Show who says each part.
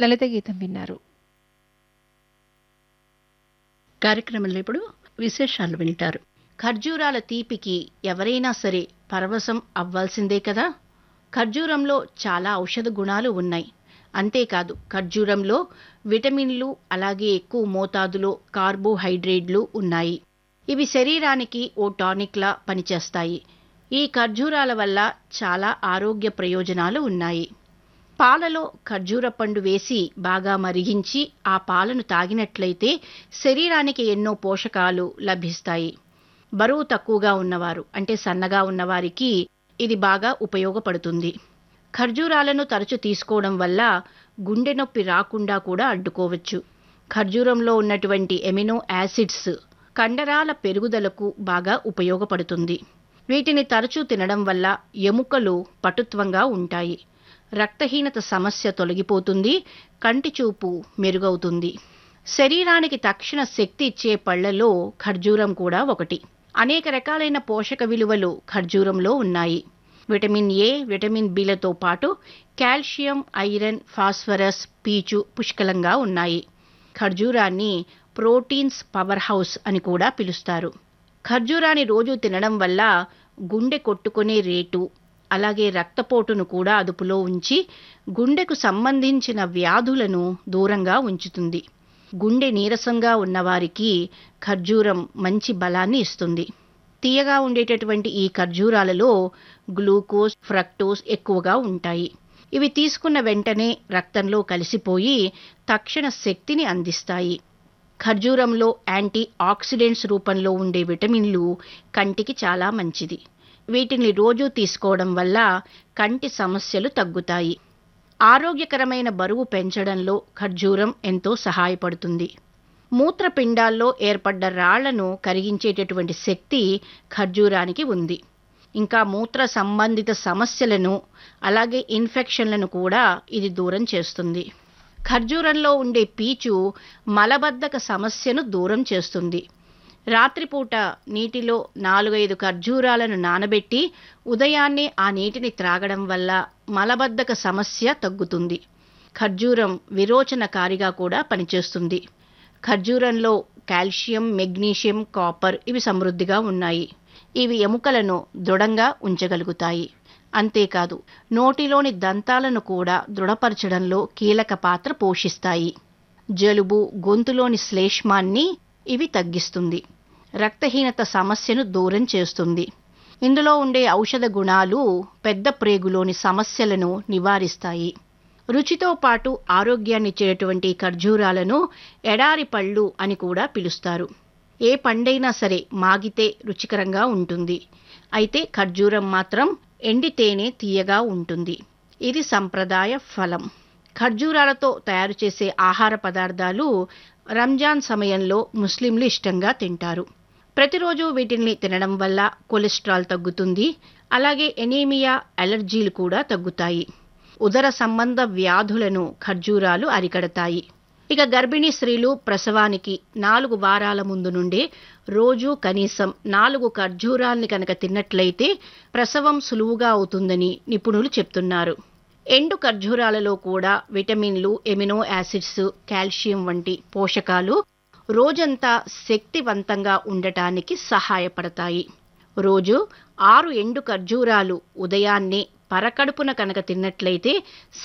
Speaker 1: లలిత గీతం విన్నారు
Speaker 2: కార్యక్రమంలో ఇప్పుడు విశేషాలు వింటారు ఖర్జూరాల తీపికి ఎవరైనా సరే పరవశం అవ్వాల్సిందే కదా ఖర్జూరంలో చాలా ఔషధ గుణాలు ఉన్నాయి అంతేకాదు ఖర్జూరంలో విటమిన్లు అలాగే ఎక్కువ మోతాదులో కార్బోహైడ్రేట్లు ఉన్నాయి ఇవి శరీరానికి ఓ టానిక్లా పనిచేస్తాయి ఈ ఖర్జూరాల వల్ల చాలా ఆరోగ్య ప్రయోజనాలు ఉన్నాయి పాలలో ఖర్జూర పండు వేసి బాగా మరిగించి ఆ పాలను తాగినట్లయితే శరీరానికి ఎన్నో పోషకాలు లభిస్తాయి బరువు తక్కువగా ఉన్నవారు అంటే సన్నగా ఉన్నవారికి ఇది బాగా ఉపయోగపడుతుంది ఖర్జూరాలను తరచు తీసుకోవడం వల్ల గుండె నొప్పి రాకుండా కూడా అడ్డుకోవచ్చు ఖర్జూరంలో ఉన్నటువంటి ఎమినో యాసిడ్స్ కండరాల పెరుగుదలకు బాగా ఉపయోగపడుతుంది వీటిని తరచూ తినడం వల్ల ఎముకలు పటుత్వంగా ఉంటాయి రక్తహీనత సమస్య తొలగిపోతుంది కంటి చూపు మెరుగవుతుంది శరీరానికి తక్షణ శక్తి ఇచ్చే పళ్లలో ఖర్జూరం కూడా ఒకటి అనేక రకాలైన పోషక విలువలు ఖర్జూరంలో ఉన్నాయి విటమిన్ ఏ విటమిన్ బిలతో పాటు కాల్షియం ఐరన్ ఫాస్ఫరస్ పీచు పుష్కలంగా ఉన్నాయి ఖర్జూరాన్ని ప్రోటీన్స్ పవర్ హౌస్ అని కూడా పిలుస్తారు ఖర్జూరాన్ని రోజు తినడం వల్ల గుండె కొట్టుకునే రేటు అలాగే రక్తపోటును కూడా అదుపులో ఉంచి గుండెకు సంబంధించిన వ్యాధులను దూరంగా ఉంచుతుంది గుండె నీరసంగా ఉన్నవారికి ఖర్జూరం మంచి బలాన్ని ఇస్తుంది తీయగా ఉండేటటువంటి ఈ ఖర్జూరాలలో గ్లూకోజ్ ఫ్రక్టోస్ ఎక్కువగా ఉంటాయి ఇవి తీసుకున్న వెంటనే రక్తంలో కలిసిపోయి తక్షణ శక్తిని అందిస్తాయి ఖర్జూరంలో యాంటీ ఆక్సిడెంట్స్ రూపంలో ఉండే విటమిన్లు కంటికి చాలా మంచిది వీటిని రోజూ తీసుకోవడం వల్ల కంటి సమస్యలు తగ్గుతాయి ఆరోగ్యకరమైన బరువు పెంచడంలో ఖర్జూరం ఎంతో సహాయపడుతుంది మూత్రపిండాల్లో ఏర్పడ్డ రాళ్లను కరిగించేటటువంటి శక్తి ఖర్జూరానికి ఉంది ఇంకా మూత్ర సంబంధిత సమస్యలను అలాగే ఇన్ఫెక్షన్లను కూడా ఇది దూరం చేస్తుంది ఖర్జూరంలో ఉండే పీచు మలబద్ధక సమస్యను దూరం చేస్తుంది రాత్రిపూట నీటిలో నాలుగైదు ఖర్జూరాలను నానబెట్టి ఉదయాన్నే ఆ నీటిని త్రాగడం వల్ల మలబద్ధక సమస్య తగ్గుతుంది ఖర్జూరం విరోచనకారిగా కూడా పనిచేస్తుంది ఖర్జూరంలో కాల్షియం మెగ్నీషియం కాపర్ ఇవి సమృద్ధిగా ఉన్నాయి ఇవి ఎముకలను దృఢంగా ఉంచగలుగుతాయి అంతేకాదు నోటిలోని దంతాలను కూడా దృఢపరచడంలో కీలక పాత్ర పోషిస్తాయి జలుబు గొంతులోని శ్లేష్మాన్ని ఇవి తగ్గిస్తుంది రక్తహీనత సమస్యను దూరం చేస్తుంది ఇందులో ఉండే ఔషధ గుణాలు పెద్ద ప్రేగులోని సమస్యలను నివారిస్తాయి రుచితో పాటు ఆరోగ్యాన్నిచ్చేటువంటి ఖర్జూరాలను ఎడారి పళ్ళు అని కూడా పిలుస్తారు ఏ పండైనా సరే మాగితే రుచికరంగా ఉంటుంది అయితే ఖర్జూరం మాత్రం ఎండితేనే తీయగా ఉంటుంది ఇది సంప్రదాయ ఫలం ఖర్జూరాలతో తయారు చేసే ఆహార పదార్థాలు రంజాన్ సమయంలో ముస్లింలు ఇష్టంగా తింటారు ప్రతిరోజు వీటిని తినడం వల్ల కొలెస్ట్రాల్ తగ్గుతుంది అలాగే ఎనీమియా అలర్జీలు కూడా తగ్గుతాయి ఉదర సంబంధ వ్యాధులను ఖర్జూరాలు అరికడతాయి ఇక గర్భిణీ స్త్రీలు ప్రసవానికి నాలుగు వారాల ముందు నుండే రోజు కనీసం నాలుగు ఖర్జూరాల్ని కనుక తిన్నట్లయితే ప్రసవం సులువుగా అవుతుందని నిపుణులు చెప్తున్నారు ఎండు ఖర్జూరాలలో కూడా విటమిన్లు ఎమినో యాసిడ్స్ కాల్షియం వంటి పోషకాలు రోజంతా శక్తివంతంగా ఉండటానికి సహాయపడతాయి రోజు ఆరు ఎండు ఖర్జూరాలు ఉదయాన్నే పరకడుపున కనుక తిన్నట్లయితే